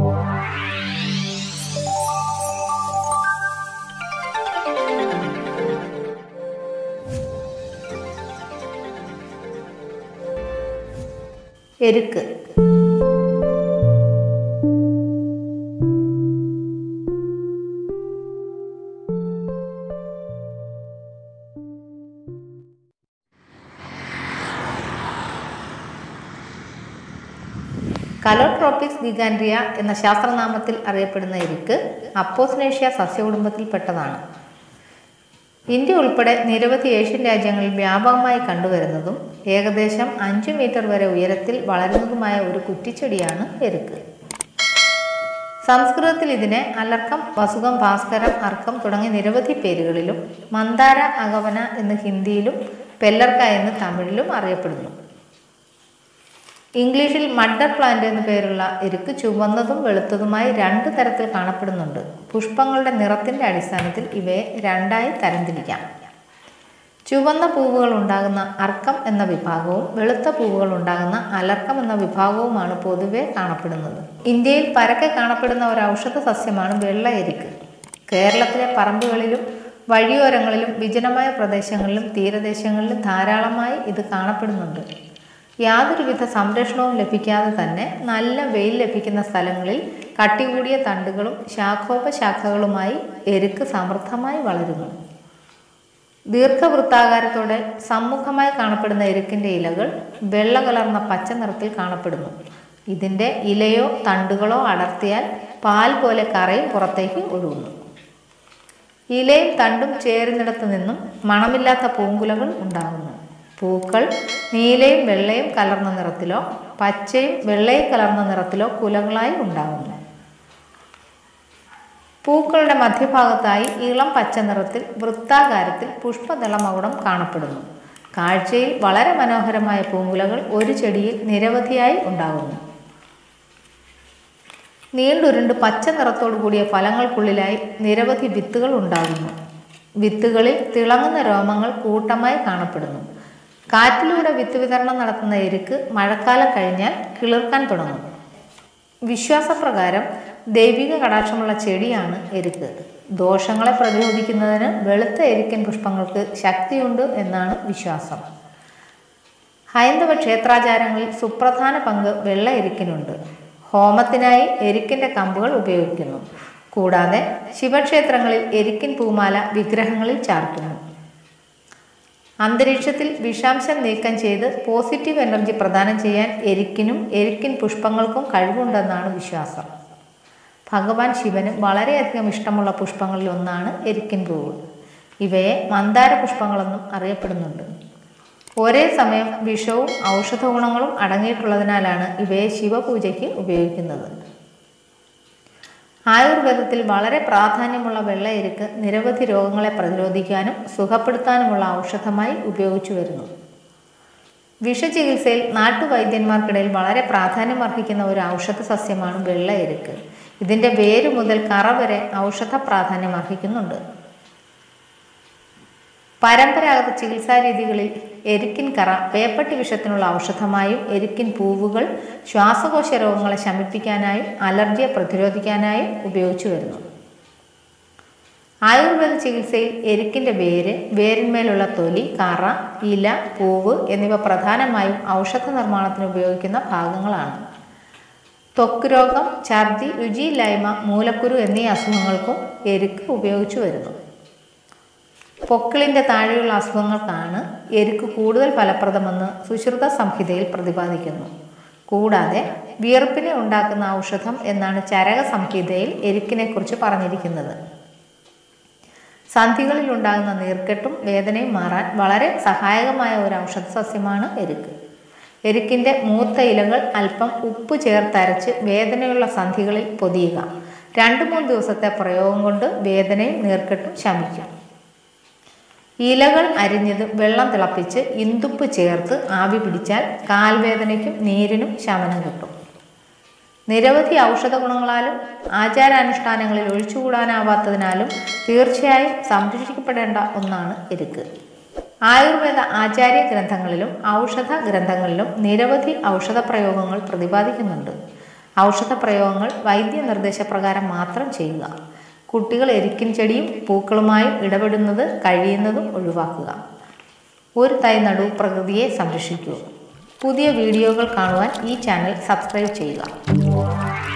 എരുക്ക് കലോട്രോപ്പിക്സ് ഗിഗാൻഡ്രിയ എന്ന ശാസ്ത്രനാമത്തിൽ അറിയപ്പെടുന്ന എരുക്ക് അപ്പോസിനേഷ്യ സസ്യകുടുംബത്തിൽപ്പെട്ടതാണ് ഇന്ത്യ ഉൾപ്പെടെ നിരവധി ഏഷ്യൻ രാജ്യങ്ങളിൽ വ്യാപകമായി കണ്ടുവരുന്നതും ഏകദേശം അഞ്ച് മീറ്റർ വരെ ഉയരത്തിൽ വളരുന്നതുമായ ഒരു കുറ്റിച്ചെടിയാണ് എരുക്ക് സംസ്കൃതത്തിൽ ഇതിനെ അലർക്കം വസുകം ഭാസ്കരം അർക്കം തുടങ്ങിയ നിരവധി പേരുകളിലും മന്ദാര അകവന എന്ന് ഹിന്ദിയിലും പെല്ലർക്ക എന്ന് തമിഴിലും അറിയപ്പെടുന്നു ഇംഗ്ലീഷിൽ മഡർ പ്ലാന്റ് എന്നു പേരുള്ള എരുക്ക് ചുവന്നതും വെളുത്തതുമായി രണ്ട് തരത്തിൽ കാണപ്പെടുന്നുണ്ട് പുഷ്പങ്ങളുടെ നിറത്തിന്റെ അടിസ്ഥാനത്തിൽ ഇവയെ രണ്ടായി തരംതിരിക്കാം ചുവന്ന പൂവുകൾ ഉണ്ടാകുന്ന അർക്കം എന്ന വിഭാഗവും വെളുത്ത പൂവുകൾ ഉണ്ടാകുന്ന അലർക്കം എന്ന വിഭാഗവുമാണ് പൊതുവെ കാണപ്പെടുന്നത് ഇന്ത്യയിൽ പരക്കെ കാണപ്പെടുന്ന ഒരു ഔഷധ സസ്യമാണ് വെള്ള എരിക്ക് കേരളത്തിലെ പറമ്പുകളിലും വഴിയോരങ്ങളിലും വിജനമായ പ്രദേശങ്ങളിലും തീരദേശങ്ങളിലും ധാരാളമായി ഇത് കാണപ്പെടുന്നുണ്ട് യാതൊരുവിധ സംരക്ഷണവും ലഭിക്കാതെ തന്നെ നല്ല വെയിൽ ലഭിക്കുന്ന സ്ഥലങ്ങളിൽ കട്ടികൂടിയ തണ്ടുകളും ശാഖോപശാഖകളുമായി എരുക്ക് സമൃദ്ധമായി വളരുന്നു ദീർഘവൃത്താകാരത്തോടെ സമ്മുഖമായി കാണപ്പെടുന്ന എരുക്കിൻ്റെ ഇലകൾ വെള്ള കലർന്ന പച്ച നിറത്തിൽ കാണപ്പെടുന്നു ഇതിൻ്റെ ഇലയോ തണ്ടുകളോ അടർത്തിയാൽ പാൽ പോലെ കറയും പുറത്തേക്ക് ഒഴുകുന്നു ഇലയും തണ്ടും ചേരുന്നിടത്തു നിന്നും മണമില്ലാത്ത പൂങ്കുലകൾ ഉണ്ടാകുന്നു പൂക്കൾ നീലയും വെള്ളയും കലർന്ന നിറത്തിലോ പച്ചയും വെള്ളയും കലർന്ന നിറത്തിലോ കുലകളായി ഉണ്ടാകുന്നു പൂക്കളുടെ മധ്യഭാഗത്തായി ഇളം പച്ച നിറത്തിൽ വൃത്താകാരത്തിൽ പുഷ്പദളമകുടം കാണപ്പെടുന്നു കാഴ്ചയിൽ വളരെ മനോഹരമായ പൂങ്കുലകൾ ഒരു ചെടിയിൽ നിരവധിയായി ഉണ്ടാകുന്നു നീണ്ടുരുണ്ട് പച്ച നിറത്തോടു കൂടിയ ഫലങ്ങൾക്കുള്ളിലായി നിരവധി വിത്തുകൾ ഉണ്ടാകുന്നു വിത്തുകളിൽ തിളങ്ങുന്ന രോമങ്ങൾ കൂട്ടമായി കാണപ്പെടുന്നു കാറ്റിലൂടെ വിത്ത് വിതരണം നടത്തുന്ന എരുക്ക് മഴക്കാലം കഴിഞ്ഞാൽ കിളിർക്കാൻ തുടങ്ങും വിശ്വാസപ്രകാരം ദൈവിക കടാക്ഷമുള്ള ചെടിയാണ് എരുക്ക് ദോഷങ്ങളെ പ്രതിരോധിക്കുന്നതിന് വെളുത്ത എരിക്കൻ പുഷ്പങ്ങൾക്ക് ശക്തിയുണ്ട് എന്നാണ് വിശ്വാസം ഹൈന്ദവ ക്ഷേത്രാചാരങ്ങളിൽ സുപ്രധാന പങ്ക് വെള്ള എരിക്കിനുണ്ട് ഹോമത്തിനായി എരിക്കിൻ്റെ കമ്പുകൾ ഉപയോഗിക്കുന്നു കൂടാതെ ശിവക്ഷേത്രങ്ങളിൽ എരിക്കിൻ പൂമാല വിഗ്രഹങ്ങളിൽ ചാർത്തുന്നു അന്തരീക്ഷത്തിൽ വിഷാംശം നീക്കം ചെയ്ത് പോസിറ്റീവ് എനർജി പ്രദാനം ചെയ്യാൻ എരിക്കിനും എരിക്കിൻ പുഷ്പങ്ങൾക്കും കഴിവുണ്ടെന്നാണ് വിശ്വാസം ഭഗവാൻ ശിവന് വളരെയധികം ഇഷ്ടമുള്ള പുഷ്പങ്ങളിൽ ഒന്നാണ് എരിക്കിൻ പൂവ് ഇവയെ മന്ദാര പുഷ്പങ്ങളെന്നും അറിയപ്പെടുന്നുണ്ട് ഒരേ സമയം വിഷവും ഔഷധ ഗുണങ്ങളും അടങ്ങിയിട്ടുള്ളതിനാലാണ് ഇവയെ ശിവപൂജയ്ക്ക് ഉപയോഗിക്കുന്നത് ആയുർവേദത്തിൽ വളരെ പ്രാധാന്യമുള്ള വെള്ള എരുക്ക് നിരവധി രോഗങ്ങളെ പ്രതിരോധിക്കാനും സുഖപ്പെടുത്താനുമുള്ള ഔഷധമായി ഉപയോഗിച്ചു വരുന്നു വിഷചികിത്സയിൽ നാട്ടുവൈദ്യന്മാർക്കിടയിൽ വളരെ പ്രാധാന്യം അർഹിക്കുന്ന ഒരു ഔഷധ സസ്യമാണ് വെള്ള എരുക്ക് ഇതിൻ്റെ വേര് മുതൽ കറ വരെ ഔഷധ പ്രാധാന്യം അർഹിക്കുന്നുണ്ട് പരമ്പരാഗത ചികിത്സാ രീതികളിൽ എരിക്കിൻ കറ വേപ്പട്ടി വിഷത്തിനുള്ള ഔഷധമായും എരിക്കിൻ പൂവുകൾ ശ്വാസകോശ രോഗങ്ങളെ ശമിപ്പിക്കാനായും അലർജിയെ പ്രതിരോധിക്കാനായും ഉപയോഗിച്ചു വരുന്നു ആയുർവേദ ചികിത്സയിൽ എരിക്കിൻ്റെ വേര് വേരിന്മേലുള്ള തൊലി കറ ഇല പൂവ് എന്നിവ പ്രധാനമായും ഔഷധ നിർമ്മാണത്തിന് ഉപയോഗിക്കുന്ന ഭാഗങ്ങളാണ് ത്വക്ക് രോഗം ഛർദി രുചിയില്ലായ്മ മൂലക്കുരു എന്നീ അസുഖങ്ങൾക്കും എരുക്ക് ഉപയോഗിച്ചു വരുന്നു പൊക്കിളിൻ്റെ താഴെയുള്ള അസുഖങ്ങൾക്കാണ് എരുക്ക് കൂടുതൽ ഫലപ്രദമെന്ന് സുശ്രുത സംഹിതയിൽ പ്രതിപാദിക്കുന്നു കൂടാതെ വിയർപ്പിനെ ഉണ്ടാക്കുന്ന ഔഷധം എന്നാണ് ചരക സംഹിതയിൽ എരുക്കിനെക്കുറിച്ച് പറഞ്ഞിരിക്കുന്നത് സന്ധികളിൽ ഉണ്ടാകുന്ന നീർക്കെട്ടും വേദനയും മാറാൻ വളരെ സഹായകമായ ഒരു ഔഷധ സസ്യമാണ് എരുക്ക് എരുക്കിൻ്റെ മൂത്ത ഇലകൾ അല്പം ഉപ്പ് ചേർത്തരച്ച് വേദനയുള്ള സന്ധികളിൽ പൊതിയുക രണ്ട് മൂന്ന് ദിവസത്തെ പ്രയോഗം കൊണ്ട് വേദനയും നീർക്കെട്ടും ശമിക്കും ഇലകൾ അരിഞ്ഞത് വെള്ളം തിളപ്പിച്ച് ഇന്തുപ്പ് ചേർത്ത് ആവി പിടിച്ചാൽ കാൽവേദനയ്ക്കും നീരിനും ശമനം കിട്ടും നിരവധി ഔഷധ ഗുണങ്ങളാലും ആചാരാനുഷ്ഠാനങ്ങളിൽ ഒഴിച്ചുകൂടാനാവാത്തതിനാലും തീർച്ചയായും സംരക്ഷിക്കപ്പെടേണ്ട ഒന്നാണ് എരുക്ക് ആയുർവേദ ആചാര്യ ഗ്രന്ഥങ്ങളിലും ഔഷധ ഗ്രന്ഥങ്ങളിലും നിരവധി ഔഷധ പ്രയോഗങ്ങൾ പ്രതിപാദിക്കുന്നുണ്ട് ഔഷധ പ്രയോഗങ്ങൾ വൈദ്യ നിർദ്ദേശപ്രകാരം മാത്രം ചെയ്യുക കുട്ടികൾ എരിക്കിൻ ചെടിയും പൂക്കളുമായും ഇടപെടുന്നത് കഴിയുന്നതും ഒഴിവാക്കുക ഒരു തൈ നടു പ്രകൃതിയെ സംരക്ഷിക്കൂ പുതിയ വീഡിയോകൾ കാണുവാൻ ഈ ചാനൽ സബ്സ്ക്രൈബ് ചെയ്യുക